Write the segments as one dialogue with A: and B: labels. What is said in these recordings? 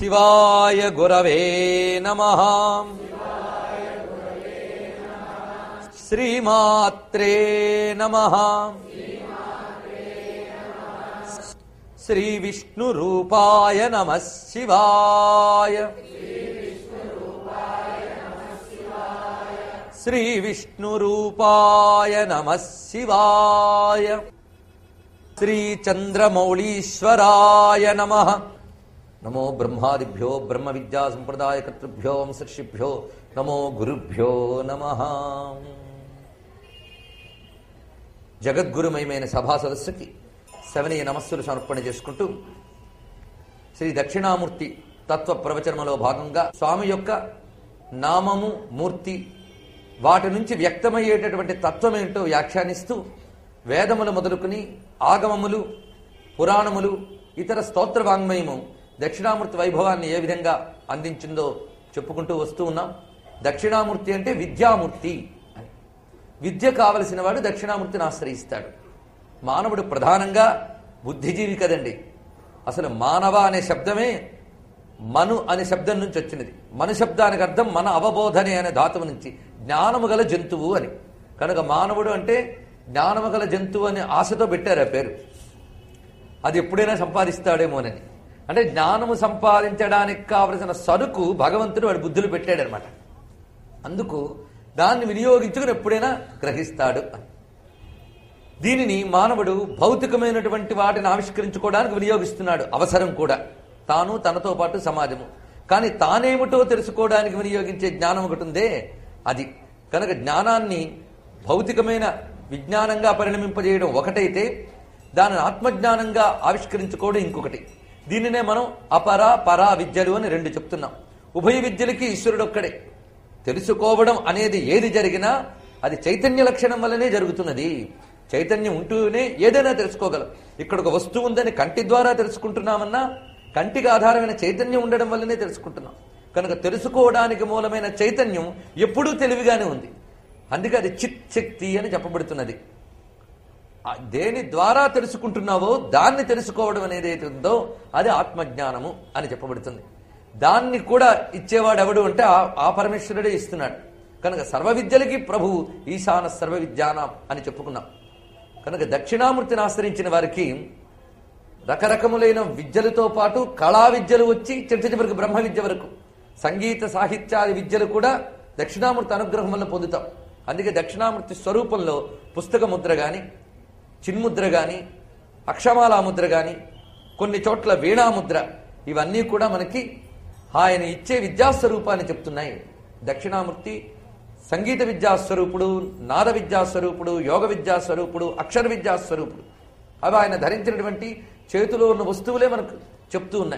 A: శివాయ గురవే నమ శ్రీమాత్రే నమ శ్రీ విష్ణు రూపాయ నమ శివాయ శ్రీ విష్ణు రూపాయ నమ శివాయ శ్రీ చంద్రమౌళీశ్వరాయ నమ నమో బ్రహ్మాదిభ్యో బ్రహ్మ విద్యా సంప్రదాయ కర్తృభ్యో వంశర్షిభ్యో నమో గురుభ్యో నమ జగద్గురుమయమైన సభా సదస్సుకి శవనీయ నమస్సులు సమర్పణ చేసుకుంటూ శ్రీ దక్షిణామూర్తి తత్వ ప్రవచనములో భాగంగా స్వామి యొక్క నామము మూర్తి వాటి నుంచి వ్యక్తమయ్యేటటువంటి తత్వం ఏంటో వ్యాఖ్యానిస్తూ వేదములు మొదలుకుని ఆగమములు పురాణములు ఇతర స్తోత్ర వాంగ్మయము దక్షిణామూర్తి వైభవాన్ని ఏ విధంగా అందించిందో చెప్పుకుంటూ వస్తూ ఉన్నాం దక్షిణామూర్తి అంటే విద్యామూర్తి అని విద్య కావలసిన వాడు దక్షిణామూర్తిని ఆశ్రయిస్తాడు మానవుడు ప్రధానంగా బుద్ధిజీవి కదండి అసలు మానవ అనే శబ్దమే మను అనే శబ్దం నుంచి వచ్చినది మను శబ్దానికి అర్థం మన అవబోధనే అనే ధాతువు నుంచి జ్ఞానము గల జంతువు అని కనుక మానవుడు అంటే జ్ఞానము గల జంతువు అనే ఆశతో పెట్టారు ఆ పేరు అది ఎప్పుడైనా సంపాదిస్తాడేమోనని అంటే జ్ఞానము సంపాదించడానికి కావలసిన సరుకు భగవంతుడు వాడి బుద్ధులు పెట్టాడనమాట అందుకు దాన్ని వినియోగించుకుని ఎప్పుడైనా గ్రహిస్తాడు అని దీనిని మానవుడు భౌతికమైనటువంటి వాటిని ఆవిష్కరించుకోవడానికి వినియోగిస్తున్నాడు అవసరం కూడా తాను తనతో పాటు సమాజము కానీ తానేమిటో తెలుసుకోవడానికి వినియోగించే జ్ఞానం ఒకటి ఉందే అది కనుక జ్ఞానాన్ని భౌతికమైన విజ్ఞానంగా పరిణమింపజేయడం ఒకటైతే దానిని ఆత్మజ్ఞానంగా ఆవిష్కరించుకోవడం ఇంకొకటి దీనినే మనం అపర పరా విద్యలు అని రెండు చెప్తున్నాం ఉభయ విద్యలకి ఈశ్వరుడు ఒక్కడే తెలుసుకోవడం అనేది ఏది జరిగినా అది చైతన్య లక్షణం వల్లనే జరుగుతున్నది చైతన్యం ఉంటూనే ఏదైనా తెలుసుకోగలం ఇక్కడ ఒక వస్తువు ఉందని కంటి ద్వారా తెలుసుకుంటున్నామన్నా కంటికి ఆధారమైన చైతన్యం ఉండడం వల్లనే తెలుసుకుంటున్నాం కనుక తెలుసుకోవడానికి మూలమైన చైతన్యం ఎప్పుడూ తెలివిగానే ఉంది అందుకే అది చిత్ శక్తి అని చెప్పబడుతున్నది ఆ దేని ద్వారా తెలుసుకుంటున్నావో దాన్ని తెలుసుకోవడం అనేది ఏది ఉందో అది ఆత్మజ్ఞానము అని చెప్పబడుతుంది దాన్ని కూడా ఇచ్చేవాడు ఎవడు అంటే ఆ- ఆ పరమేశ్వరుడే ఇస్తున్నాడు కనుక సర్వ విద్యలకి ప్రభువు ఈశాన సర్వ విద్యానాం అని చెప్పుకున్నాం కనుక దక్షిణామూర్తిని ఆశ్రయించిన వారికి రకరకములైన విద్యలతో పాటు కళా విద్యలు వచ్చి చిట్ట చివరికి బ్రహ్మ విద్య వరకు సంగీత సాహిత్యాది విద్యలు కూడా దక్షిణామూర్తి అనుగ్రహం వల్ల పొందుతాం అందుకే దక్షిణామూర్తి స్వరూపంలో పుస్తక ముద్ర గాని చిన్ముద్ర గాని అక్షమాలా ముద్ర గాని కొన్ని చోట్ల వీణాముద్ర ఇవన్నీ కూడా మనకి ఆయన ఇచ్చే విద్యాస్వరూపాన్ని చెప్తున్నాయి దక్షిణామూర్తి సంగీత విద్యాస్వరూపుడు నాద విద్యాస్వరూపుడు యోగ విద్యాస్వరూపుడు అక్షర విద్యాస్వరూపుడు అవి ఆయన ధరించినటువంటి చేతిలో ఉన్న వస్తువులే మనకు చెప్తూ ఉన్నాయి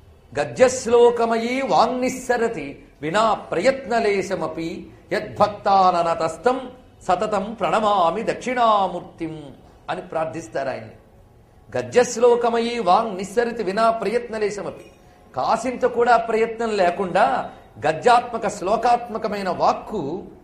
A: గద్యశ్లోకమయీ వాంగ్నిస్సరతి వినా ప్రయత్నలేశమపి యద్భక్తాననతస్థం సతతం ప్రణమామి దక్షిణామూర్తిం అని ప్రార్థిస్తారు ఆయన్ని గద్యశ్లోకమయీ వాంగ్ నిస్సరితి వినా ప్రయత్నలేశమపి కాసింత కూడా ప్రయత్నం లేకుండా గద్యాత్మక శ్లోకాత్మకమైన వాక్కు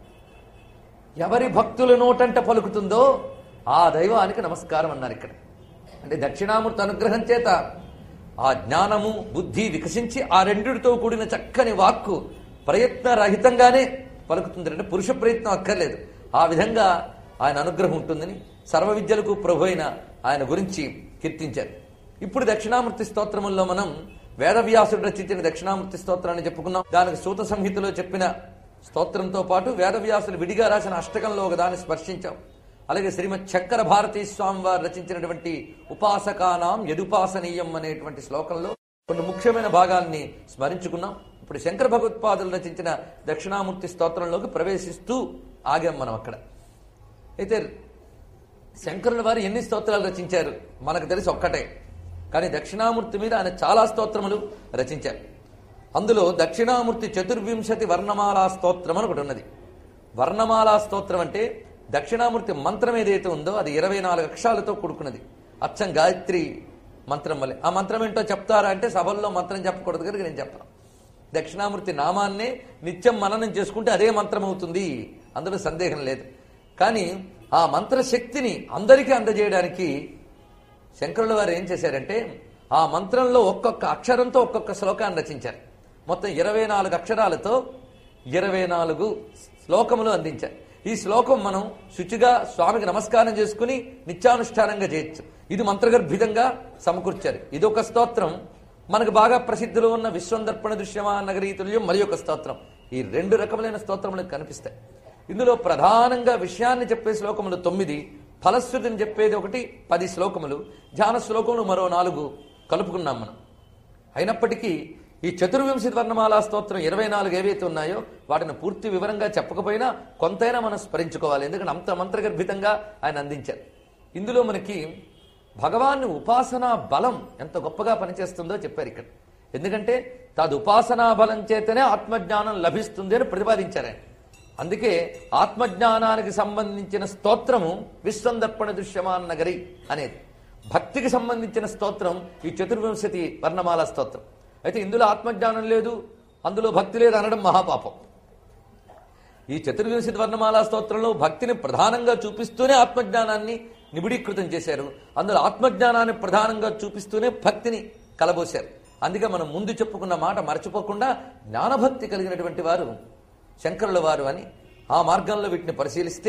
A: ఎవరి భక్తుల నోటంట పలుకుతుందో ఆ దైవానికి నమస్కారం అన్నారు ఇక్కడ అంటే దక్షిణామూర్తి అనుగ్రహం చేత ఆ జ్ఞానము బుద్ధి వికసించి ఆ రెండిటితో కూడిన చక్కని వాక్కు ప్రయత్నరహితంగానే పలుకుతుంది అంటే పురుష ప్రయత్నం అక్కర్లేదు ఆ విధంగా ఆయన అనుగ్రహం ఉంటుందని సర్వ విద్యలకు ప్రభు అయిన ఆయన గురించి కీర్తించారు ఇప్పుడు దక్షిణామూర్తి స్తోత్రముల్లో మనం వేదవ్యాసుడు రచించిన దక్షిణామూర్తి స్తోత్రాన్ని చెప్పుకున్నాం దానికి సూత సంహితలో చెప్పిన స్తోత్రంతో పాటు వేదవ్యాసులు విడిగా రాసిన అష్టకంలో ఒకదాన్ని స్పర్శించాం అలాగే శ్రీమద్ శంకర భారతీ స్వామి వారు రచించినటువంటి ఉపాసకానాం యదుపాసనీయం అనేటువంటి శ్లోకంలో కొన్ని ముఖ్యమైన భాగాల్ని స్మరించుకున్నాం ఇప్పుడు శంకర భగవత్పాదులు రచించిన దక్షిణామూర్తి స్తోత్రంలోకి ప్రవేశిస్తూ ఆగాం మనం అక్కడ అయితే శంకరుల వారు ఎన్ని స్తోత్రాలు రచించారు మనకు తెలిసి ఒక్కటే కానీ దక్షిణామూర్తి మీద ఆయన చాలా స్తోత్రములు రచించారు అందులో దక్షిణామూర్తి చతుర్వింశతి వర్ణమాలా స్తోత్రం అని ఒకటి ఉన్నది వర్ణమాలా స్తోత్రం అంటే దక్షిణామూర్తి మంత్రం ఏదైతే ఉందో అది ఇరవై నాలుగు అక్షరాలతో కూడుకున్నది అచ్చం గాయత్రి మంత్రం వల్లే ఆ మంత్రం ఏంటో చెప్తారా అంటే సభల్లో మంత్రం చెప్పకూడదు కనుక నేను చెప్పను దక్షిణామూర్తి నామాన్నే నిత్యం మననం చేసుకుంటే అదే మంత్రం అవుతుంది అందులో సందేహం లేదు కానీ ఆ మంత్ర శక్తిని అందరికీ అందజేయడానికి శంకరుల వారు ఏం చేశారంటే ఆ మంత్రంలో ఒక్కొక్క అక్షరంతో ఒక్కొక్క శ్లోకాన్ని రచించారు మొత్తం ఇరవై నాలుగు అక్షరాలతో ఇరవై నాలుగు శ్లోకములు అందించారు ఈ శ్లోకం మనం శుచిగా స్వామికి నమస్కారం చేసుకుని నిత్యానుష్ఠానంగా చేయొచ్చు ఇది మంత్రగర్భితంగా సమకూర్చారు ఇది ఒక స్తోత్రం మనకు బాగా ప్రసిద్ధిలో ఉన్న విశ్వందర్పణ దృశ్యమా నగరీతుల్యం మరి ఒక స్తోత్రం ఈ రెండు రకములైన స్తోత్రములు కనిపిస్తాయి ఇందులో ప్రధానంగా విషయాన్ని చెప్పే శ్లోకములు తొమ్మిది ఫలశ్రుతిని చెప్పేది ఒకటి పది శ్లోకములు ధ్యాన శ్లోకములు మరో నాలుగు కలుపుకున్నాం మనం అయినప్పటికీ ఈ చతుర్వింశతి వర్ణమాలా స్తోత్రం ఇరవై నాలుగు ఏవైతే ఉన్నాయో వాటిని పూర్తి వివరంగా చెప్పకపోయినా కొంతైనా మనం స్మరించుకోవాలి ఎందుకంటే అంత మంత్రగర్భితంగా ఆయన అందించారు ఇందులో మనకి భగవాన్ని ఉపాసనా బలం ఎంత గొప్పగా పనిచేస్తుందో చెప్పారు ఇక్కడ ఎందుకంటే తదు ఉపాసనా బలం చేతనే ఆత్మజ్ఞానం లభిస్తుంది అని ప్రతిపాదించారు ఆయన అందుకే ఆత్మజ్ఞానానికి సంబంధించిన స్తోత్రము విశ్వందర్పణ దృశ్యమాన్ నగరి అనేది భక్తికి సంబంధించిన స్తోత్రం ఈ చతుర్వింశతి వర్ణమాల స్తోత్రం అయితే ఇందులో ఆత్మజ్ఞానం లేదు అందులో భక్తి లేదు అనడం మహాపాపం ఈ చతుర్వింశతి వర్ణమాల స్తోత్రంలో భక్తిని ప్రధానంగా చూపిస్తూనే ఆత్మజ్ఞానాన్ని నిబిడీకృతం చేశారు అందులో ఆత్మజ్ఞానాన్ని ప్రధానంగా చూపిస్తూనే భక్తిని కలబోశారు అందుకే మనం ముందు చెప్పుకున్న మాట మర్చిపోకుండా జ్ఞానభక్తి కలిగినటువంటి వారు శంకరుల వారు అని ఆ మార్గంలో వీటిని పరిశీలిస్తే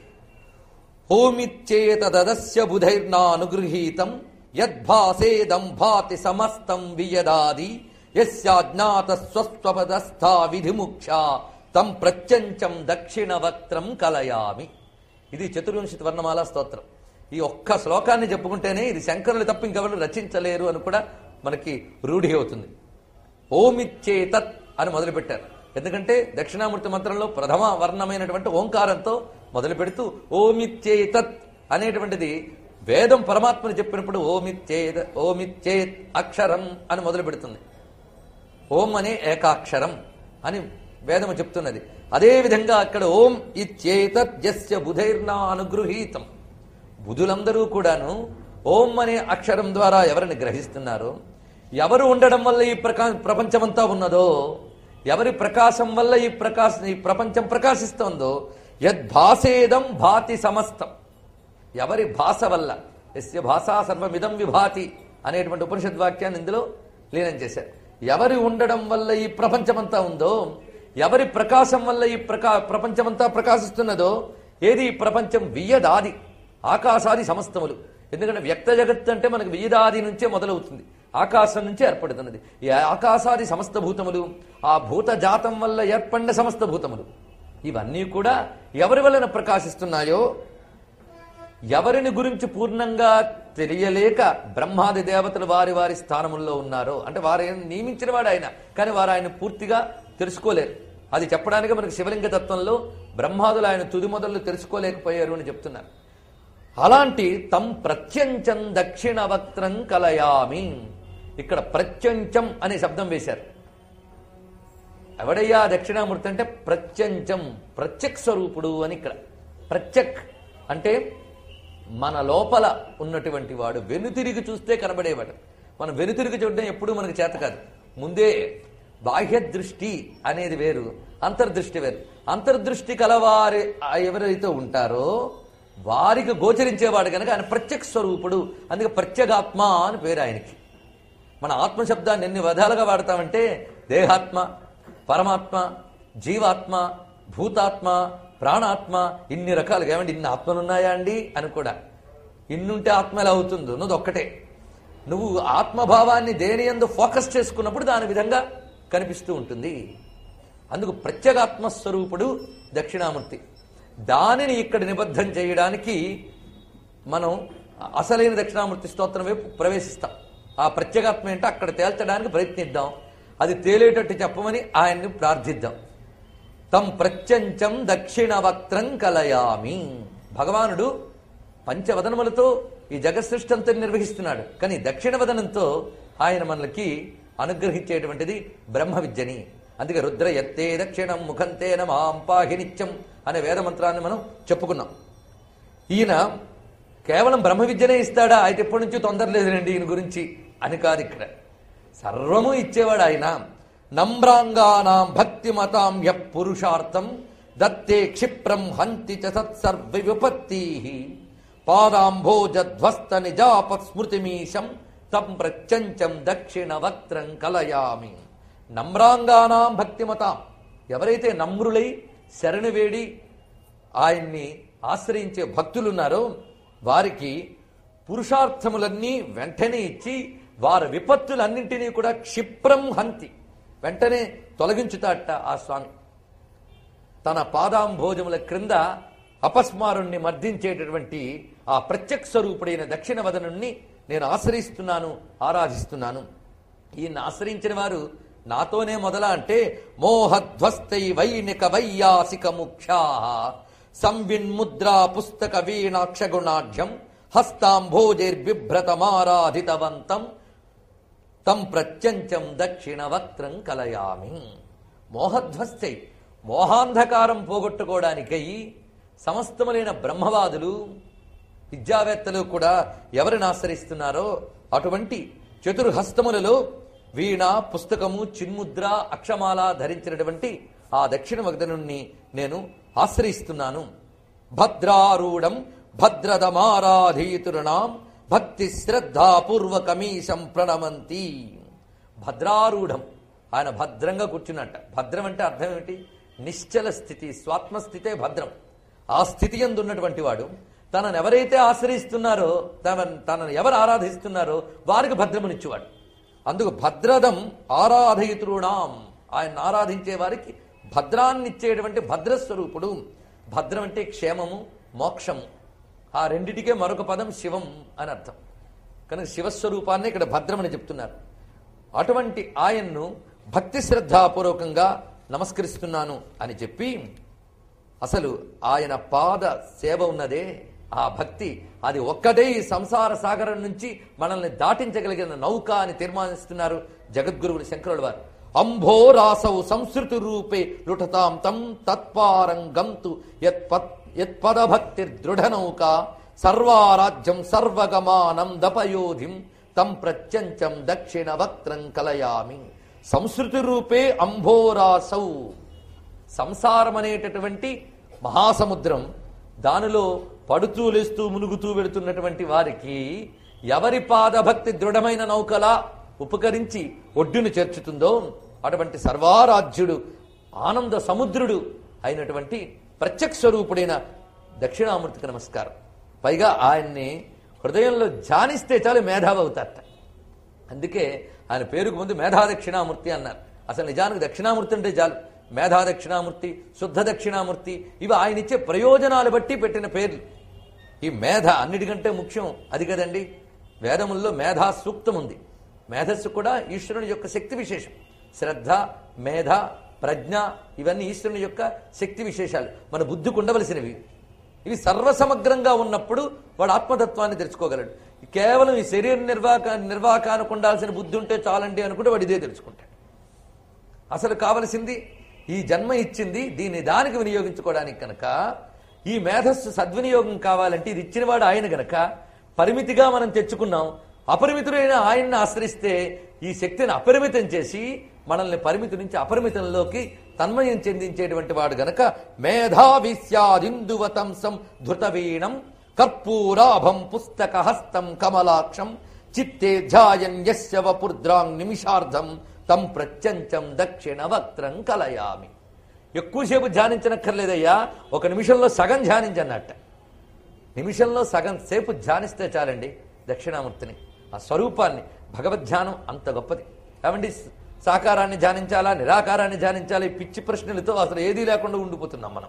A: హోమిచ్చేతదస్య బుధైర్నా అనుగృహీతం యద్భాసేదం భాతి సమస్తం వియదాది యస్యాజ్ఞాత స్వస్వపదస్థా విధిముక్ష తం ప్రత్యంచం దక్షిణ వక్త్రం కలయామి ఇది చతుర్వింశతి వర్ణమాల స్తోత్రం ఈ ఒక్క శ్లోకాన్ని చెప్పుకుంటేనే ఇది శంకరులు తప్ప ఇంకెవరు రచించలేరు అని కూడా మనకి రూఢి అవుతుంది ఓమిచ్చేతత్ అని మొదలుపెట్టారు ఎందుకంటే దక్షిణామూర్తి మంత్రంలో ప్రథమ వర్ణమైనటువంటి ఓంకారంతో మొదలు పెడుతూ ఓమిచ్చేతత్ అనేటువంటిది వేదం పరమాత్మను చెప్పినప్పుడు ఓమిచ్చేత ఓమిచ్చేత్ అక్షరం అని మొదలు పెడుతుంది ఓం అనే ఏకాక్షరం అని వేదము చెప్తున్నది అదే విధంగా అక్కడ ఓం ఇచ్చేతత్ యస్య బుధైర్నా అనుగృహీతం బుధులందరూ కూడాను ఓం అనే అక్షరం ద్వారా ఎవరిని గ్రహిస్తున్నారో ఎవరు ఉండడం వల్ల ఈ ప్రకా ప్రపంచమంతా ఉన్నదో ఎవరి ప్రకాశం వల్ల ఈ ప్రకాశ ఈ ప్రపంచం ప్రకాశిస్తోందో యద్భాసేదం భాతి సమస్తం ఎవరి భాష వల్ల ఎస్య భాషా సర్వమిదం విభాతి అనేటువంటి ఉపనిషద్ వాక్యాన్ని ఇందులో లీనం చేశారు ఎవరి ఉండడం వల్ల ఈ ప్రపంచమంతా ఉందో ఎవరి ప్రకాశం వల్ల ఈ ప్రకా ప్రపంచమంతా ప్రకాశిస్తున్నదో ఏది ఈ ప్రపంచం వియ్యదాది ఆకాశాది సమస్తములు ఎందుకంటే వ్యక్త జగత్ అంటే మనకు వియ్యదాది నుంచే మొదలవుతుంది ఆకాశం నుంచే ఏర్పడుతున్నది ఈ ఆకాశాది సమస్త భూతములు ఆ భూత జాతం వల్ల ఏర్పడిన సమస్త భూతములు ఇవన్నీ కూడా ఎవరి వలన ప్రకాశిస్తున్నాయో ఎవరిని గురించి పూర్ణంగా తెలియలేక బ్రహ్మాది దేవతలు వారి వారి స్థానముల్లో ఉన్నారో అంటే వారు నియమించిన వాడు ఆయన కానీ వారు ఆయన పూర్తిగా తెలుసుకోలేరు అది చెప్పడానికి మనకు శివలింగ తత్వంలో బ్రహ్మాదులు ఆయన తుది మొదలు తెలుసుకోలేకపోయారు అని చెప్తున్నారు అలాంటి తం ప్రత్యంచం దక్షిణ వక్త్రం కలయామి ఇక్కడ ప్రత్యంచం అనే శబ్దం వేశారు ఎవడయ్యా దక్షిణామూర్తి అంటే ప్రత్యంచం ప్రత్యక్ స్వరూపుడు అని ఇక్కడ ప్రత్యక్ అంటే మన లోపల ఉన్నటువంటి వాడు వెనుతిరిగి చూస్తే కనబడేవాడు మనం వెనుతిరిగి చూడడం ఎప్పుడూ మనకు చేత కాదు ముందే బాహ్య దృష్టి అనేది వేరు అంతర్దృష్టి వేరు అంతర్దృష్టి కలవారి ఎవరైతే ఉంటారో వారికి గోచరించేవాడు కనుక ఆయన ప్రత్యక్ష స్వరూపుడు అందుకే ప్రత్యేగాత్మ అని పేరు ఆయనకి మన ఆత్మ శబ్దాన్ని ఎన్ని విధాలుగా వాడతామంటే దేహాత్మ పరమాత్మ జీవాత్మ భూతాత్మ ప్రాణాత్మ ఇన్ని రకాలుగా ఏమండి ఇన్ని ఆత్మలు ఉన్నాయా అండి అని కూడా ఇన్నుంటే ఆత్మ ఎలా అవుతుందో నువ్వు ఒక్కటే నువ్వు ఆత్మభావాన్ని దేని ఎందు ఫోకస్ చేసుకున్నప్పుడు దాని విధంగా కనిపిస్తూ ఉంటుంది అందుకు ప్రత్యేగాత్మ స్వరూపుడు దక్షిణామూర్తి దానిని ఇక్కడ నిబద్ధం చేయడానికి మనం అసలైన దక్షిణామూర్తి స్తోత్రం వైపు ప్రవేశిస్తాం ఆ ప్రత్యేగాత్మ ఏంటో అక్కడ తేల్చడానికి ప్రయత్నిద్దాం అది తేలేటట్టు చెప్పమని ఆయన్ని ప్రార్థిద్దాం తం ప్రత్యంచం దక్షిణ వక్త్రం కలయామి భగవానుడు పంచవదనములతో ఈ జగత్సృష్టి అంతా నిర్వహిస్తున్నాడు కానీ దక్షిణ వదనంతో ఆయన మనకి అనుగ్రహించేటువంటిది బ్రహ్మ విద్యని అందుకే రుద్ర ఎత్తే దక్షిణం ముఖంతే నమాం పాహి నిత్యం అనే వేద మంత్రాన్ని మనం చెప్పుకున్నాం ఈయన కేవలం బ్రహ్మ విద్యనే ఇస్తాడా అయితే ఎప్పటి నుంచి తొందర లేదురండి ఈయన గురించి అని కాదు ఇక్కడ సర్వము ఇచ్చేవాడు ఆయన నమ్రాంగానాం భక్తిమతాం య పురుషార్థం దత్తే క్షిప్రం హంతి చ సత్సర్వ విపత్తి పాదాంభోజధ్వస్త నిజాప స్మృతిమీశం తం ప్రత్యంచం దక్షిణ వక్త్రం కలయామి నమ్రాంగానాం భక్తిమతాం ఎవరైతే నమ్రులై శరణు వేడి ఆయన్ని ఆశ్రయించే భక్తులున్నారో వారికి పురుషార్థములన్నీ వెంటనే ఇచ్చి వారి విపత్తులన్నింటినీ కూడా క్షిప్రం హంతి వెంటనే తొలగించుతాట ఆ స్వామి తన పాదాంభోజముల క్రింద అపస్మారుణ్ణి మర్దించేటటువంటి ఆ ప్రత్యక్ష స్వరూపుడైన దక్షిణ వదనుణ్ణి నేను ఆశ్రయిస్తున్నాను ఆరాధిస్తున్నాను ఈయన్ని ఆశ్రయించిన వారు నాతోనే మొదల అంటే మోహధ్వస్తై వైనిక వైయాసిక ముఖ్యా సంవిన్ముద్రా పుస్తక వీణాక్షగుణాఢ్యం హస్తాంభోజైర్బిభ్రతమారాధితవంతం తం ప్రత్యంచం దక్షిణ వక్త్రం కలయామి మోహధ్వస్తై మోహాంధకారం పోగొట్టుకోవడానికై సమస్తములైన బ్రహ్మవాదులు విద్యావేత్తలు కూడా ఎవరిని ఆశ్రయిస్తున్నారో అటువంటి చతుర్హస్తములలో వీణ పుస్తకము చిన్ముద్ర అక్షమాల ధరించినటువంటి ఆ దక్షిణ వగ్ధనుణ్ణి నేను ఆశ్రయిస్తున్నాను భద్రారూఢం భద్రదమారాధీతురుణాం భక్తి శ్రద్ధాపూర్వకమీశం ప్రణమంతి భద్రారూఢం ఆయన భద్రంగా కూర్చున్నట్ట భద్రం అంటే అర్థం ఏమిటి నిశ్చల స్థితి స్వాత్మస్థితే భద్రం ఆ స్థితి ఎందు ఉన్నటువంటి వాడు తనను ఎవరైతే ఆశ్రయిస్తున్నారో తన తనను ఎవరు ఆరాధిస్తున్నారో వారికి భద్రమునిచ్చేవాడు అందుకు భద్రదం ఆరాధయితురుణాం ఆయన ఆరాధించే వారికి భద్రాన్నిచ్చేటువంటి భద్రస్వరూపుడు భద్రం అంటే క్షేమము మోక్షము ఆ రెండిటికే మరొక పదం శివం అని అర్థం కనుక శివస్వరూపాన్ని ఇక్కడ భద్రమని చెప్తున్నారు అటువంటి ఆయన్ను భక్తి శ్రద్ధాపూర్వకంగా నమస్కరిస్తున్నాను అని చెప్పి అసలు ఆయన పాద సేవ ఉన్నదే ఆ భక్తి అది ఒక్కటే ఈ సంసార సాగరం నుంచి మనల్ని దాటించగలిగిన నౌక అని తీర్మానిస్తున్నారు జగద్గురువులు శంకరుల వారు అంభోరాసౌ సంస్కృతి రూపే లుటతాం తం తత్పారం గంతు యత్పదభక్తి దృఢ నౌక సర్వారాజ్యం సర్వగమానం దపయోధిం తం ప్రత్యంచం దక్షిణ వక్త్రం కలయామి సంస్కృతి రూపే అంభోరాసౌ సంసారం అనేటటువంటి మహాసముద్రం దానిలో పడుతూ లేస్తూ మునుగుతూ వెళుతున్నటువంటి వారికి ఎవరి పాదభక్తి దృఢమైన నౌకలా ఉపకరించి ఒడ్డును చేర్చుతుందో అటువంటి సర్వారాజ్యుడు ఆనంద సముద్రుడు అయినటువంటి ప్రత్యక్ష స్వరూపుడైన దక్షిణామూర్తికి నమస్కారం పైగా ఆయన్ని హృదయంలో ధ్యానిస్తే చాలు మేధావి అవుతారట అందుకే ఆయన పేరుకు ముందు మేధా దక్షిణామూర్తి అన్నారు అసలు నిజానికి దక్షిణామూర్తి అంటే చాలు మేధా దక్షిణామూర్తి శుద్ధ దక్షిణామూర్తి ఇవి ఆయన ఇచ్చే ప్రయోజనాలు బట్టి పెట్టిన పేర్లు ఈ మేధ అన్నిటికంటే ముఖ్యం అది కదండి వేదముల్లో మేధా సూక్తం ఉంది మేధస్సు కూడా ఈశ్వరుని యొక్క శక్తి విశేషం శ్రద్ధ మేధ ప్రజ్ఞ ఇవన్నీ ఈశ్వరుని యొక్క శక్తి విశేషాలు మన బుద్ధికి ఉండవలసినవి ఇవి సర్వసమగ్రంగా ఉన్నప్పుడు వాడు ఆత్మతత్వాన్ని తెలుసుకోగలడు కేవలం ఈ శరీర నిర్వాహక నిర్వాహకానికి ఉండాల్సిన బుద్ధి ఉంటే చాలండి అనుకుంటే వాడు ఇదే తెలుసుకుంటాడు అసలు కావలసింది ఈ జన్మ ఇచ్చింది దీన్ని దానికి వినియోగించుకోవడానికి కనుక ఈ మేధస్సు సద్వినియోగం కావాలంటే ఇది ఇచ్చినవాడు ఆయన గనక పరిమితిగా మనం తెచ్చుకున్నాం అపరిమితుడైన ఆయన్ని ఆశ్రయిస్తే ఈ శక్తిని అపరిమితం చేసి మనల్ని పరిమితి నుంచి అపరిమితంలోకి తన్మయం చెందించేటువంటి వాడు గనక మేధావిస్యాదిందువతంసం ధృతవీణం కర్పూరాభం పుస్తక హస్తం కమలాక్షం చిత్తే ధ్యాయన్ యస్య వపుర్ద్రాంగ్ నిమిషార్థం తం ప్రత్యంచం దక్షిణ వక్త్రం కలయామి ఎక్కువసేపు ధ్యానించనక్కర్లేదయ్యా ఒక నిమిషంలో సగం ధ్యానించన్నట్ట నిమిషంలో సగం సేపు ధ్యానిస్తే చాలండి దక్షిణామూర్తిని ఆ స్వరూపాన్ని భగవద్ధ్యానం అంత గొప్పది ఏమండి సాకారాన్ని ధ్యానించాలా నిరాకారాన్ని ధ్యానించాలా ఈ పిచ్చి ప్రశ్నలతో అసలు ఏదీ లేకుండా ఉండిపోతున్నాం మనం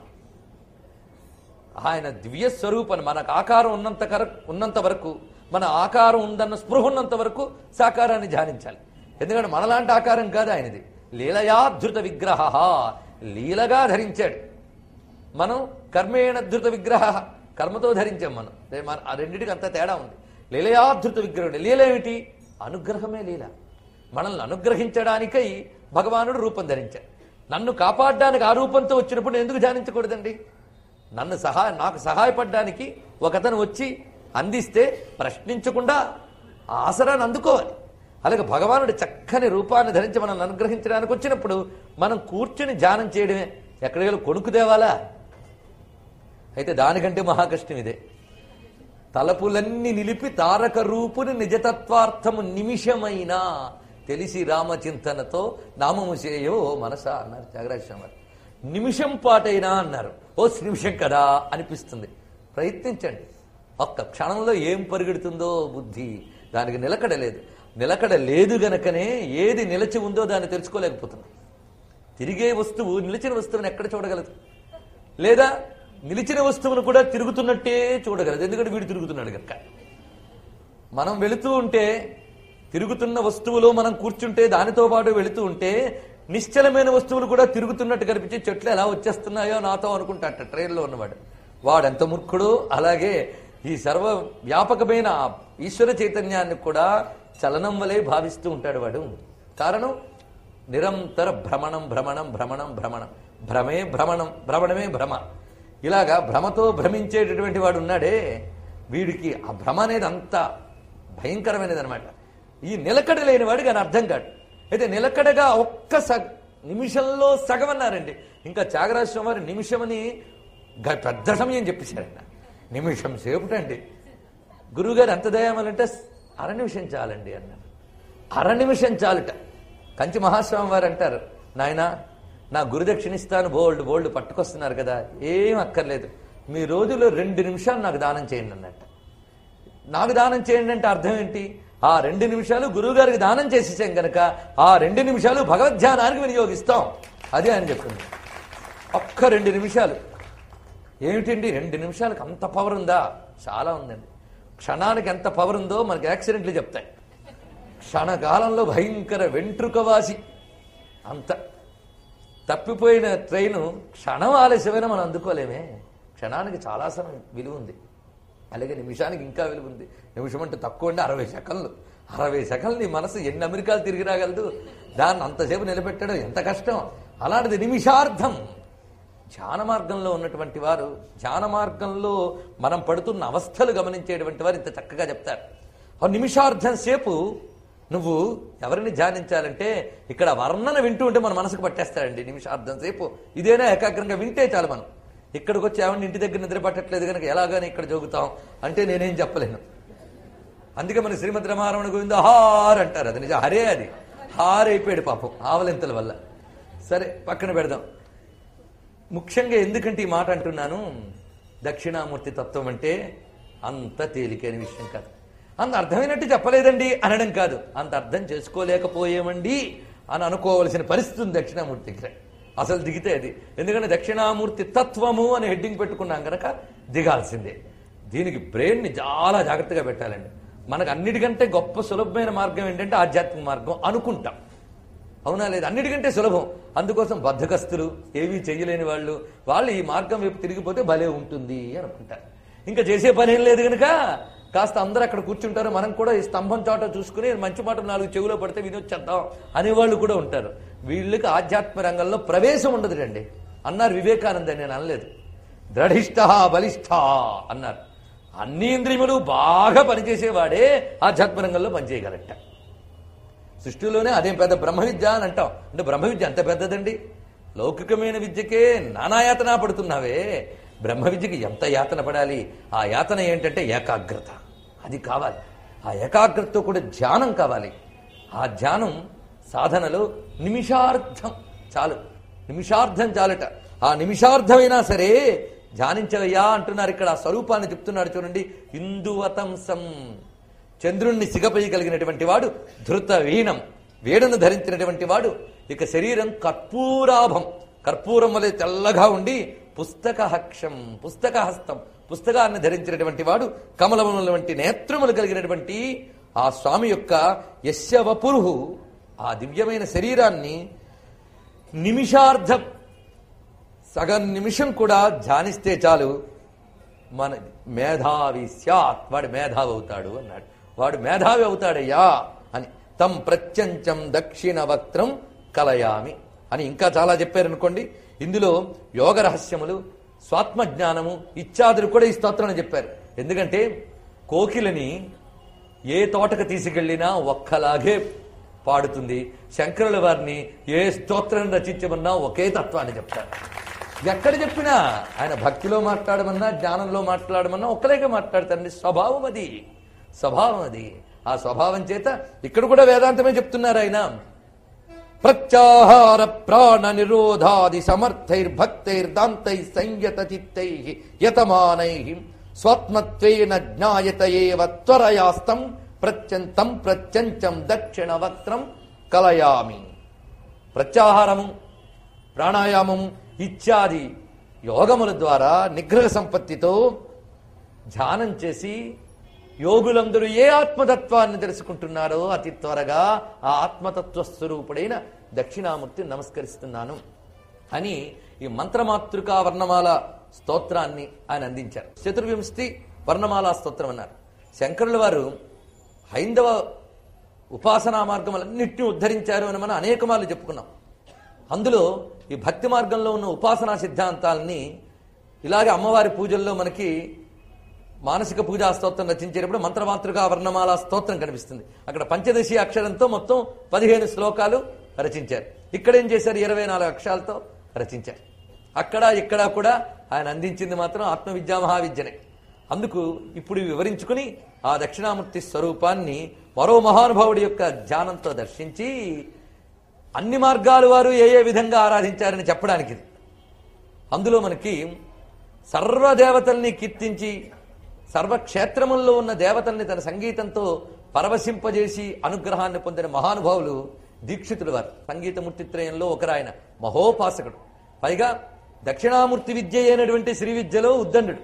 A: ఆయన దివ్య స్వరూపం మనకు ఆకారం ఉన్నంత కర ఉన్నంత వరకు మన ఆకారం ఉందన్న స్పృహ ఉన్నంత వరకు సాకారాన్ని ధ్యానించాలి ఎందుకంటే మనలాంటి ఆకారం కాదు ఆయనది లీలయాధృత విగ్రహ లీలగా ధరించాడు మనం కర్మేణ ధృత విగ్రహ కర్మతో ధరించాం మనం రే- మన ఆ రెండింటికి అంత తేడా ఉంది లీలయాధృత విగ్రహం లీల ఏమిటి అనుగ్రహమే లీల మనల్ని అనుగ్రహించడానికై భగవానుడు రూపం ధరించాడు నన్ను కాపాడడానికి ఆ రూపంతో వచ్చినప్పుడు నేను ఎందుకు ధ్యానించకూడదండి నన్ను సహాయ నాకు సహాయపడడానికి ఒకతను వచ్చి అందిస్తే ప్రశ్నించకుండా ఆ ఆసరాన్ని అందుకోవాలి అలాగే భగవానుడి చక్కని రూపాన్ని ధరించి మనల్ని అనుగ్రహించడానికి వచ్చినప్పుడు మనం కూర్చుని ధ్యానం చేయడమే ఎక్కడికి వెళ్ళి కొనుక్కు తేవాలా అయితే దానికంటే మహాకష్టం ఇదే తలపులన్నీ నిలిపి తారక రూపుని నిజతత్వార్థము నిమిషమైన తెలిసి రామచింతనతో నామము చేయో మనసా అన్నారు త్యాగరాజస్వామి వారు నిమిషం పాటైనా అన్నారు ఓ నిమిషం కదా అనిపిస్తుంది ప్రయత్నించండి ఒక్క క్షణంలో ఏం పరిగెడుతుందో బుద్ధి దానికి నిలకడ లేదు నిలకడ లేదు గనకనే ఏది నిలిచి ఉందో దాన్ని తెలుసుకోలేకపోతున్నాం తిరిగే వస్తువు నిలిచిన వస్తువుని ఎక్కడ చూడగలదు లేదా నిలిచిన వస్తువును కూడా తిరుగుతున్నట్టే చూడగలదు ఎందుకంటే వీడు తిరుగుతున్నాడు కనుక మనం వెళుతూ ఉంటే తిరుగుతున్న వస్తువులో మనం కూర్చుంటే దానితో పాటు వెళుతూ ఉంటే నిశ్చలమైన వస్తువులు కూడా తిరుగుతున్నట్టు కనిపించి చెట్లు ఎలా వచ్చేస్తున్నాయో నాతో అనుకుంటాట ట్రైన్లో ఉన్నవాడు వాడు ఎంత మూర్ఖుడు అలాగే ఈ సర్వ వ్యాపకమైన ఆ ఈశ్వర చైతన్యాన్ని కూడా చలనం వలె భావిస్తూ ఉంటాడు వాడు కారణం నిరంతర భ్రమణం భ్రమణం భ్రమణం భ్రమణం భ్రమే భ్రమణం భ్రమణమే భ్రమ ఇలాగా భ్రమతో భ్రమించేటటువంటి వాడు ఉన్నాడే వీడికి ఆ భ్రమ అనేది అంత భయంకరమైనది అనమాట ఈ నిలకడ లేని వాడికి అని అర్థం కాదు అయితే నిలకడగా ఒక్క సగ నిమిషంలో సగం అన్నారండి ఇంకా త్యాగరాజస్వామి వారు నిమిషమని గ- పెద్ద సమయం చెప్పేశారండి నిమిషం సేపుటండి గురువుగారు ఎంత దయామలంటే అర నిమిషం చాలండి అన్నారు అర నిమిషం చాలుట కంచి మహాస్వామి వారు అంటారు నాయన నా గురుదక్షిణ ఇస్తాను బోల్డ్ బోల్డ్ పట్టుకొస్తున్నారు కదా ఏం అక్కర్లేదు మీ రోజులో రెండు నిమిషాలు నాకు దానం చేయండి అన్నట్ట నాకు దానం చేయండి అంటే అర్థం ఏంటి ఆ రెండు నిమిషాలు గురువుగారికి దానం చేసేసాం గనక ఆ రెండు నిమిషాలు భగవద్ధ్యానానికి వినియోగిస్తాం అదే ఆయన చెప్తుంది ఒక్క రెండు నిమిషాలు ఏమిటండి రెండు నిమిషాలకు అంత పవర్ ఉందా చాలా ఉందండి క్షణానికి ఎంత పవర్ ఉందో మనకి యాక్సిడెంట్లు చెప్తాయి క్షణకాలంలో భయంకర వెంట్రుకవాసి అంత తప్పిపోయిన ట్రైను క్షణం ఆలస్యమైన మనం అందుకోలేమే క్షణానికి చాలా సమయం విలువ ఉంది అలాగే నిమిషానికి ఇంకా విలువ ఉంది నిమిషం అంటే తక్కువ అంటే అరవై సెకండ్లు అరవై సెకండ్లు నీ మనసు ఎన్ని అమెరికాలు తిరిగి రాగలదు దాన్ని అంతసేపు నిలబెట్టడం ఎంత కష్టం అలాంటిది నిమిషార్థం ధ్యాన మార్గంలో ఉన్నటువంటి వారు ధ్యాన మార్గంలో మనం పడుతున్న అవస్థలు గమనించేటువంటి వారు ఇంత చక్కగా చెప్తారు ఆ నిమిషార్థం సేపు నువ్వు ఎవరిని ధ్యానించాలంటే ఇక్కడ వర్ణన వింటూ ఉంటే మన మనసుకు పట్టేస్తాడండి నిమిషార్థం సేపు ఇదేనా ఏకాగ్రంగా వింటే చాలు మనం ఇక్కడికి వచ్చి ఏమన్నా ఇంటి దగ్గర నిద్ర పట్టట్లేదు కనుక ఎలాగని ఇక్కడ జోగుతాం అంటే నేనేం చెప్పలేను అందుకే మన శ్రీమద్ రమారమణ గోవింద హార్ అంటారు అది నిజం హరే అది హార్ అయిపోయాడు పాపం ఆవలింతల వల్ల సరే పక్కన పెడదాం ముఖ్యంగా ఎందుకంటే ఈ మాట అంటున్నాను దక్షిణామూర్తి తత్వం అంటే అంత తేలికైన విషయం కాదు అంత అర్థమైనట్టు చెప్పలేదండి అనడం కాదు అంత అర్థం చేసుకోలేకపోయేమండి అని అనుకోవలసిన పరిస్థితి ఉంది దక్షిణామూర్తి దగ్గర అసలు దిగితే అది ఎందుకంటే దక్షిణామూర్తి తత్వము అని హెడ్డింగ్ పెట్టుకున్నాం కనుక దిగాల్సిందే దీనికి బ్రెయిన్ని చాలా జాగ్రత్తగా పెట్టాలండి మనకు అన్నిటికంటే గొప్ప సులభమైన మార్గం ఏంటంటే ఆధ్యాత్మిక మార్గం అనుకుంటాం అవునా లేదు అన్నిటికంటే సులభం అందుకోసం బద్ధకస్తులు ఏమీ చెయ్యలేని వాళ్ళు వాళ్ళు ఈ మార్గం వైపు తిరిగిపోతే భలే ఉంటుంది అని అనుకుంటారు ఇంకా చేసే పని ఏం లేదు కనుక కాస్త అందరూ అక్కడ కూర్చుంటారు మనం కూడా ఈ స్తంభం చోట చూసుకుని మంచి మాట నాలుగు చెవిలో పడితే వినొచ్చేద్దాం అనేవాళ్ళు కూడా ఉంటారు వీళ్ళకి ఆధ్యాత్మ రంగంలో ప్రవేశం ఉండదు రండి అన్నారు వివేకానంద నేను అనలేదు దృఢిష్ట బలిష్ట అన్నారు అన్ని ఇంద్రియములు బాగా పనిచేసేవాడే ఆధ్యాత్మ రంగంలో పనిచేయగలట సృష్టిలోనే అదేం పెద్ద బ్రహ్మ విద్య అని అంటాం అంటే బ్రహ్మ విద్య అంత పెద్దదండి లౌకికమైన విద్యకే నానాయాతన పడుతున్నావే బ్రహ్మ విద్యకి ఎంత యాతన పడాలి ఆ యాతన ఏంటంటే ఏకాగ్రత అది కావాలి ఆ ఏకాగ్రతతో కూడా ధ్యానం కావాలి ఆ ధ్యానం సాధనలో నిమిషార్థం చాలు నిమిషార్థం చాలట ఆ నిమిషార్థమైనా సరే ధ్యానించవయ్యా అంటున్నారు ఇక్కడ ఆ స్వరూపాన్ని చెప్తున్నాడు చూడండి ఇందువతంసం చంద్రుణ్ణి సిగపేయగలిగినటువంటి వాడు ధృత వీణం వీణను ధరించినటువంటి వాడు ఇక శరీరం కర్పూరాభం కర్పూరం వలె తెల్లగా ఉండి పుస్తకహక్షం పుస్తకహస్తం పుస్తకాన్ని ధరించినటువంటి వాడు కమలముల వంటి నేత్రములు కలిగినటువంటి ఆ స్వామి యొక్క యశవపురుహు ఆ దివ్యమైన శరీరాన్ని నిమిషార్థం సగం నిమిషం కూడా ధ్యానిస్తే చాలు మన మేధావి స్యాత్ వాడు మేధావి అవుతాడు అన్నాడు వాడు మేధావి అవుతాడయ్యా అని తం ప్రత్యంచం దక్షిణ వక్త్రం కలయామి అని ఇంకా చాలా చెప్పారనుకోండి ఇందులో యోగ రహస్యములు స్వాత్మ జ్ఞానము ఇత్యాదులు కూడా ఈ స్తోత్రాన్ని చెప్పారు ఎందుకంటే కోకిలని ఏ తోటకు తీసుకెళ్లినా ఒక్కలాగే పాడుతుంది శంకరుల వారిని ఏ స్తోత్రం రచించమన్నా ఒకే తత్వాన్ని చెప్తారు ఎక్కడ చెప్పినా ఆయన భక్తిలో మాట్లాడమన్నా జ్ఞానంలో మాట్లాడమన్నా ఒక్కలేకే మాట్లాడతారండి స్వభావం అది స్వభావం అది ఆ స్వభావం చేత ఇక్కడ కూడా వేదాంతమే చెప్తున్నారు ఆయన ప్రత్యాహార ప్రాణ నిరోధాది సమర్థైర్భక్తైర్దాంతై సంయత చిత్తై యతమానై స్వాత్మత్వేన జ్ఞాయత ఏవ త్వరయాస్తం ప్రత్యంతం ప్రత్యంచం దక్షిణ వక్త్రం కలయామి ప్రత్యాహారము ప్రాణాయామము ఇత్యాది యోగముల ద్వారా నిగ్రహ సంపత్తితో ధ్యానం చేసి యోగులందరూ ఏ ఆత్మతత్వాన్ని తెలుసుకుంటున్నారో అతి త్వరగా ఆ ఆత్మతత్వ స్వరూపుడైన దక్షిణామూర్తి నమస్కరిస్తున్నాను అని ఈ మంత్రమాతృకా వర్ణమాల స్తోత్రాన్ని ఆయన అందించారు చతుర్వింశతి వర్ణమాల స్తోత్రం అన్నారు శంకరుల వారు హైందవ ఉపాసనా మార్గములన్నింటినీ ఉద్ధరించారు అని మనం అనేక మార్లు చెప్పుకున్నాం అందులో ఈ భక్తి మార్గంలో ఉన్న ఉపాసనా సిద్ధాంతాలని ఇలాగే అమ్మవారి పూజల్లో మనకి మానసిక పూజా స్తోత్రం రచించేటప్పుడు మంత్రమాతృగా వర్ణమాల స్తోత్రం కనిపిస్తుంది అక్కడ పంచదశి అక్షరంతో మొత్తం పదిహేను శ్లోకాలు రచించారు ఇక్కడ ఏం చేశారు ఇరవై నాలుగు అక్షరాలతో రచించారు అక్కడ ఇక్కడ కూడా ఆయన అందించింది మాత్రం ఆత్మవిద్యా మహావిద్యనే అందుకు ఇప్పుడు వివరించుకుని ఆ దక్షిణామూర్తి స్వరూపాన్ని మరో మహానుభావుడి యొక్క ధ్యానంతో దర్శించి అన్ని మార్గాలు వారు ఏ ఏ విధంగా ఆరాధించారని చెప్పడానికి ఇది అందులో మనకి సర్వదేవతల్ని కీర్తించి సర్వక్షేత్రముల్లో ఉన్న దేవతల్ని తన సంగీతంతో పరవశింపజేసి అనుగ్రహాన్ని పొందిన మహానుభావులు దీక్షితుడు వారు సంగీతమూర్తిత్రయంలో ఒకరాయన మహోపాసకుడు పైగా దక్షిణామూర్తి విద్య అయినటువంటి శ్రీ విద్యలో ఉద్దండు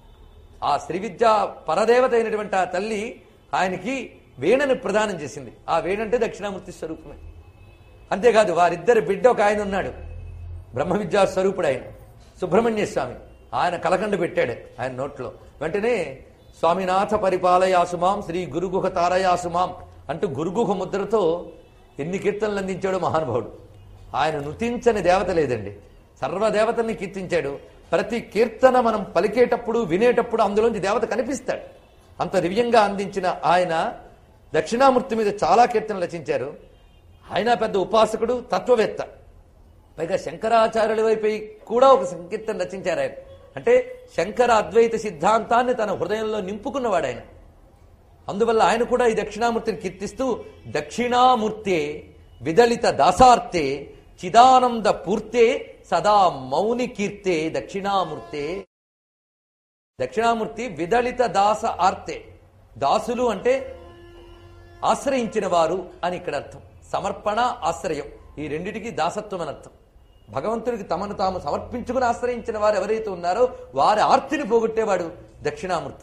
A: ఆ శ్రీ విద్య పరదేవత అయినటువంటి ఆ తల్లి ఆయనకి వీణను ప్రదానం చేసింది ఆ వీణంటే దక్షిణామూర్తి స్వరూపమే అంతేకాదు వారిద్దరి బిడ్డ ఒక ఆయన ఉన్నాడు బ్రహ్మ విద్యా స్వరూపుడు ఆయన సుబ్రహ్మణ్య స్వామి ఆయన కలకండ పెట్టాడు ఆయన నోట్లో వెంటనే స్వామినాథ పరిపాలయాసుమాం శ్రీ గురుగుహ తారయాసుమాం అంటూ గురుగుహ ముద్రతో ఎన్ని కీర్తనలు అందించాడో మహానుభావుడు ఆయన నుతించని దేవత లేదండి సర్వదేవతల్ని కీర్తించాడు ప్రతి కీర్తన మనం పలికేటప్పుడు వినేటప్పుడు అందులోంచి దేవత కనిపిస్తాడు అంత దివ్యంగా అందించిన ఆయన దక్షిణామూర్తి మీద చాలా కీర్తనలు రచించారు ఆయన పెద్ద ఉపాసకుడు తత్వవేత్త పైగా శంకరాచార్యుల వైపు కూడా ఒక సంకీర్తన రచించారు ఆయన అంటే శంకర అద్వైత సిద్ధాంతాన్ని తన హృదయంలో నింపుకున్నవాడు ఆయన అందువల్ల ఆయన కూడా ఈ దక్షిణామూర్తిని కీర్తిస్తూ దక్షిణామూర్తే విదళిత దాసార్తే చిదానంద పూర్తే సదా మౌని కీర్తే దక్షిణామూర్తే దక్షిణామూర్తి విదళిత దాస ఆర్తే దాసులు అంటే ఆశ్రయించిన వారు అని ఇక్కడ అర్థం సమర్పణ ఆశ్రయం ఈ రెండిటికి దాసత్వం అని అర్థం భగవంతుడికి తమను తాము సమర్పించుకుని ఆశ్రయించిన వారు ఎవరైతే ఉన్నారో వారి ఆర్తిని పోగొట్టేవాడు దక్షిణామూర్తి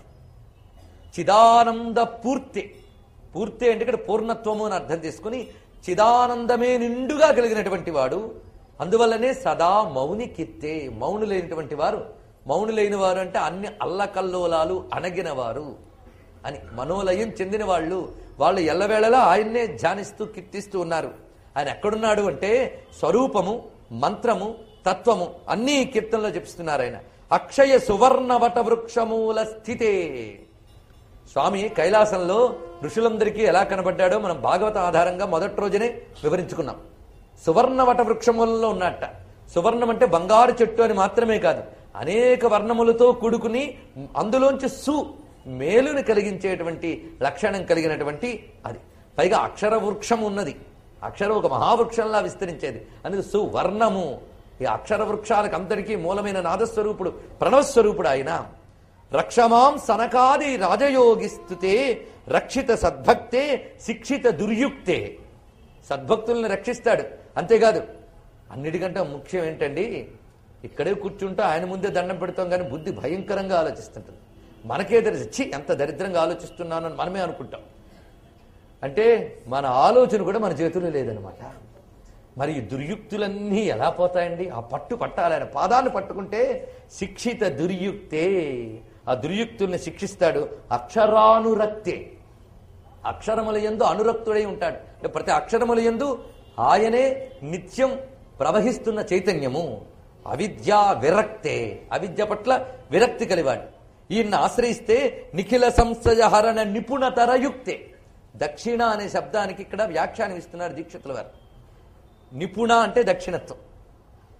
A: చిదానంద పూర్తి పూర్తి అంటే ఇక్కడ పూర్ణత్వము అని అర్థం చేసుకుని చిదానందమే నిండుగా కలిగినటువంటి వాడు అందువల్లనే సదా మౌని కీర్తే మౌనులైనటువంటి వారు మౌనులైన వారు అంటే అన్ని అల్లకల్లోలాలు అణగిన వారు అని మనోలయం చెందిన వాళ్ళు వాళ్ళు ఎల్లవేళలా ఆయన్నే ధ్యానిస్తూ కీర్తిస్తూ ఉన్నారు ఆయన ఎక్కడున్నాడు అంటే స్వరూపము మంత్రము తత్వము అన్ని ఈ కీర్తనలో చెప్తున్నారు ఆయన అక్షయ సువర్ణ వట వృక్షమూల స్థితే స్వామి కైలాసంలో ఋషులందరికీ ఎలా కనబడ్డాడో మనం భాగవత ఆధారంగా మొదటి రోజునే వివరించుకున్నాం సువర్ణ వట వృక్షములలో ఉన్నట్ట సువర్ణం అంటే బంగారు చెట్టు అని మాత్రమే కాదు అనేక వర్ణములతో కూడుకుని అందులోంచి సు మేలుని కలిగించేటువంటి లక్షణం కలిగినటువంటి అది పైగా అక్షర వృక్షం ఉన్నది అక్షరం ఒక మహావృక్షంలా విస్తరించేది అందుకు సువర్ణము ఈ అక్షర వృక్షాలకు అంతటికీ మూలమైన నాదస్వరూపుడు ప్రణవస్వరూపుడు ఆయన రక్షమాం సనకాది రాజయోగిస్తుతే రక్షిత సద్భక్తే శిక్షిత దుర్యుక్తే సద్భక్తుల్ని రక్షిస్తాడు అంతేకాదు అన్నిటికంటే ముఖ్యం ఏంటండి ఇక్కడే కూర్చుంటూ ఆయన ముందే దండం పెడతాం కానీ బుద్ధి భయంకరంగా ఆలోచిస్తుంటుంది మనకే తెలిసి ఛీ ఎంత దరిద్రంగా ఆలోచిస్తున్నాను అని మనమే అనుకుంటాం అంటే మన ఆలోచన కూడా మన చేతుల్లో లేదనమాట మరి ఈ దుర్యుక్తులన్నీ ఎలా పోతాయండి ఆ పట్టు పట్టాలి ఆయన పాదాన్ని పట్టుకుంటే శిక్షిత దుర్యుక్తే ఆ దుర్యుక్తుల్ని శిక్షిస్తాడు అక్షరానురక్తే అక్షరముల యందు అనురక్తుడై ఉంటాడు అంటే ప్రతి అక్షరముల యందు ఆయనే నిత్యం ప్రవహిస్తున్న చైతన్యము అవిద్యా విరక్తే అవిద్య పట్ల విరక్తి కలివాడు ఈయన్ని ఆశ్రయిస్తే నిఖిల సంశయ హరణ నిపుణతరయుక్తే దక్షిణ అనే శబ్దానికి ఇక్కడ వ్యాఖ్యానం ఇస్తున్నారు దీక్షితుల వారు నిపుణ అంటే దక్షిణత్వం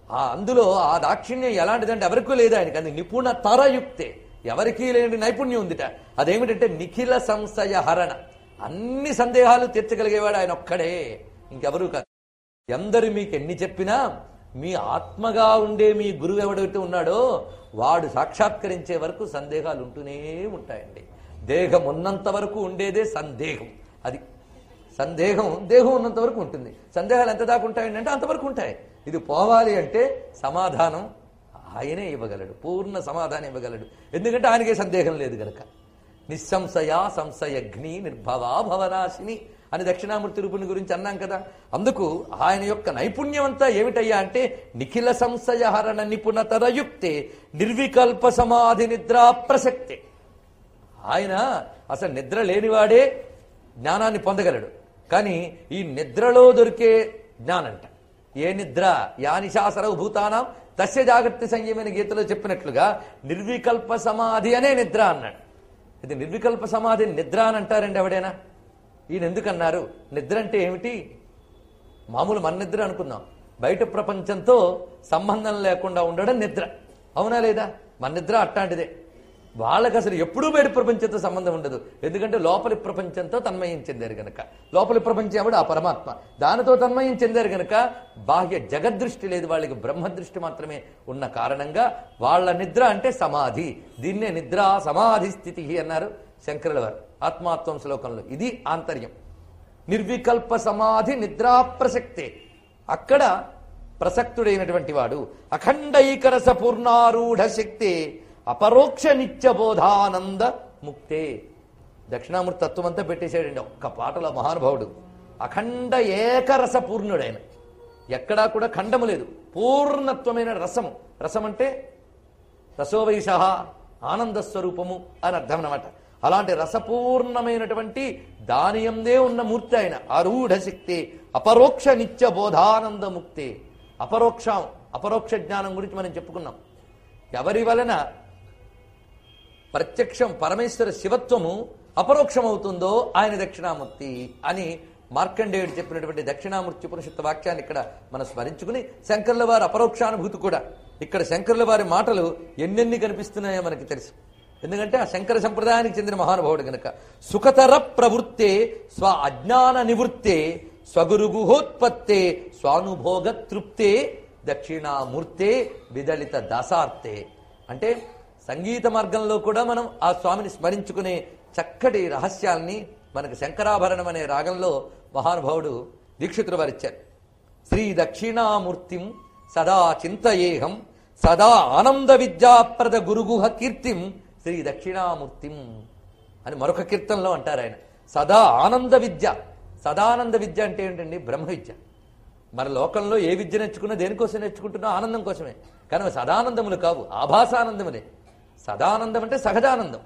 A: ఆ అందులో ఆ దాక్షిణ్యం ఎలాంటిదంటే ఎవరికీ లేదు ఆయనకి అది నిపుణ తరయుక్తే ఎవరికీ లేని నైపుణ్యం ఉందిట అదేమిటంటే నిఖిల సంశయ హరణ అన్ని సందేహాలు తీర్చగలిగేవాడు ఆయన ఒక్కడే ఇంకెవరూ కాదు ఎందరు మీకు ఎన్ని చెప్పినా మీ ఆత్మగా ఉండే మీ గురువు ఎవడైతే ఉన్నాడో వాడు సాక్షాత్కరించే వరకు సందేహాలు ఉంటూనే ఉంటాయండి దేహం ఉన్నంత వరకు ఉండేదే సందేహం అది సందేహం దేహం ఉన్నంత వరకు ఉంటుంది సందేహాలు ఎంత దాకా ఉంటాయండి అంటే అంతవరకు ఉంటాయి ఇది పోవాలి అంటే సమాధానం ఆయనే ఇవ్వగలడు పూర్ణ సమాధానం ఇవ్వగలడు ఎందుకంటే ఆయనకే సందేహం లేదు గనక నిస్సంశయ సంశయగ్ని నిర్భవా భవనాశిని అని దక్షిణామూర్తి రూపుని గురించి అన్నాం కదా అందుకు ఆయన యొక్క నైపుణ్యం అంతా ఏమిటయ్యా అంటే నిఖిల సంశయహరణ నిపుణతరయుక్తే నిర్వికల్ప సమాధి నిద్రా ప్రసక్తే ఆయన అసలు నిద్ర లేనివాడే జ్ఞానాన్ని పొందగలడు కానీ ఈ నిద్రలో దొరికే జ్ఞానంట ఏ నిద్ర యానిశాసరవు భూతానం తస్య జాగ్రత్త సంయమైన గీతలో చెప్పినట్లుగా నిర్వికల్ప సమాధి అనే నిద్ర అన్నాడు ఇది నిర్వికల్ప సమాధి నిద్ర అని అంటారండి ఎవడైనా ఈయన ఎందుకన్నారు నిద్ర అంటే ఏమిటి మామూలు మన నిద్ర అనుకుందాం బయట ప్రపంచంతో సంబంధం లేకుండా ఉండడం నిద్ర అవునా లేదా మన నిద్ర అట్లాంటిదే వాళ్ళకి అసలు ఎప్పుడూ బయట ప్రపంచంతో సంబంధం ఉండదు ఎందుకంటే లోపలి ప్రపంచంతో తన్మయం చెందారు గనక లోపలి ప్రపంచం ఎవడు ఆ పరమాత్మ దానితో తన్మయం చెందారు గనక బాహ్య జగద్దృష్టి లేదు వాళ్ళకి బ్రహ్మదృష్టి మాత్రమే ఉన్న కారణంగా వాళ్ళ నిద్ర అంటే సమాధి దీన్నే నిద్ర సమాధి స్థితి అన్నారు శంకరుల వారు ఆత్మాత్వం శ్లోకంలో ఇది ఆంతర్యం నిర్వికల్ప సమాధి నిద్రా ప్రసక్తే అక్కడ ప్రసక్తుడైనటువంటి వాడు అఖండైకరస పూర్ణారూఢ శక్తే అపరోక్ష నిత్యబోధానంద ముక్తే దక్షిణామూర్తి తత్వం అంతా పెట్టేశాడండి ఒక్క పాటలో మహానుభావుడు అఖండ ఏకరస పూర్ణుడైన ఎక్కడా కూడా ఖండము లేదు పూర్ణత్వమైన రసము రసం అంటే రసోవైష ఆనంద స్వరూపము అని అర్థం అన్నమాట అలాంటి రసపూర్ణమైనటువంటి దానియందే ఉన్న మూర్తి ఆయన ఆరూఢ శక్తి అపరోక్ష నిత్య బోధానంద ముక్తి అపరోక్షం అపరోక్ష జ్ఞానం గురించి మనం చెప్పుకున్నాం ఎవరి వలన ప్రత్యక్షం పరమేశ్వర శివత్వము అపరోక్షమవుతుందో ఆయన దక్షిణామూర్తి అని మార్కండేయుడు చెప్పినటువంటి దక్షిణామూర్తి ఉపనిషత్తు వాక్యాన్ని ఇక్కడ మనం స్మరించుకుని శంకర్ల వారి అపరోక్షానుభూతి కూడా ఇక్కడ శంకర్ల వారి మాటలు ఎన్నెన్ని కనిపిస్తున్నాయో మనకి తెలుసు ఎందుకంటే ఆ శంకర సంప్రదాయానికి చెందిన మహానుభావుడు గనక సుఖతర ప్రవృత్తే స్వ అజ్ఞాన నివృత్తే స్వగురుగుహోత్పత్తే స్వానుభోగ తృప్తే దక్షిణామూర్తే విదళిత దాసార్తే అంటే సంగీత మార్గంలో కూడా మనం ఆ స్వామిని స్మరించుకునే చక్కటి రహస్యాల్ని మనకు శంకరాభరణం అనే రాగంలో మహానుభావుడు దీక్షితులు వారిచ్చారు శ్రీ దక్షిణామూర్తిం సదా చింతయేహం సదా ఆనంద విద్యాప్రద గురుగుహ కీర్తిం శ్రీ దక్షిణామూర్తిం అని మరొక కీర్తనలో అంటారు ఆయన సదా ఆనంద విద్య సదానంద విద్య అంటే ఏంటండి బ్రహ్మ విద్య మన లోకంలో ఏ విద్య నేర్చుకున్నా దేనికోసం నేర్చుకుంటున్నా ఆనందం కోసమే కానీ అవి సదానందములు కావు ఆభాసానందములే సదానందం అంటే సహజానందం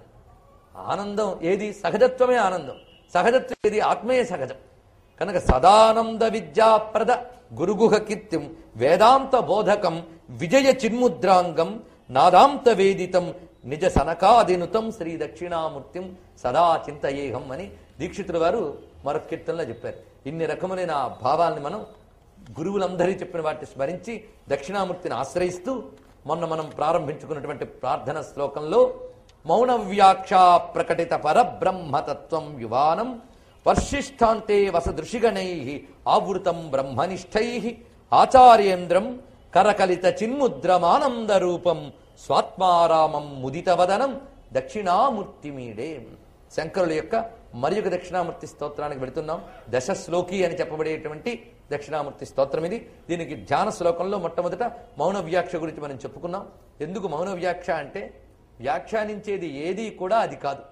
A: ఆనందం ఏది సహజత్వమే ఆనందం సహజత్వం ఏది ఆత్మీయ సహజం కనుక సదానంద విద్యాప్రద గురుగుహ కీర్తిం వేదాంత బోధకం విజయ చిన్ముద్రాంగం నాదాంత వేదితం నిజ సనకాదినుతం శ్రీ దక్షిణామూర్తిం సదా చింతయేహం అని దీక్షితుల వారు మరొక కీర్తనలో చెప్పారు ఇన్ని రకములైన ఆ భావాల్ని మనం గురువులందరి చెప్పిన వాటిని స్మరించి దక్షిణామూర్తిని ఆశ్రయిస్తూ మొన్న మనం ప్రారంభించుకున్నటువంటి ప్రార్థన శ్లోకంలో మౌన వ్యాఖ్యా ప్రకటిత పరబ్రహ్మతత్వం యువానం వర్షిష్టాంతే వసదృషిగణై ఆవృతం బ్రహ్మనిష్టై ఆచార్యేంద్రం కరకలిత చిన్ముద్రమానంద రూపం స్వాత్మారామం ముదితవదనం దక్షిణామూర్తిమీడే శంకరుల యొక్క మరి ఒక దక్షిణామూర్తి స్తోత్రానికి వెళుతున్నాం దశ శ్లోకి అని చెప్పబడేటువంటి దక్షిణామూర్తి స్తోత్రం ఇది దీనికి ధ్యాన శ్లోకంలో మొట్టమొదట మౌన వ్యాఖ్య గురించి మనం చెప్పుకున్నాం ఎందుకు మౌన వ్యాఖ్య అంటే వ్యాఖ్యానించేది ఏది కూడా అది కాదు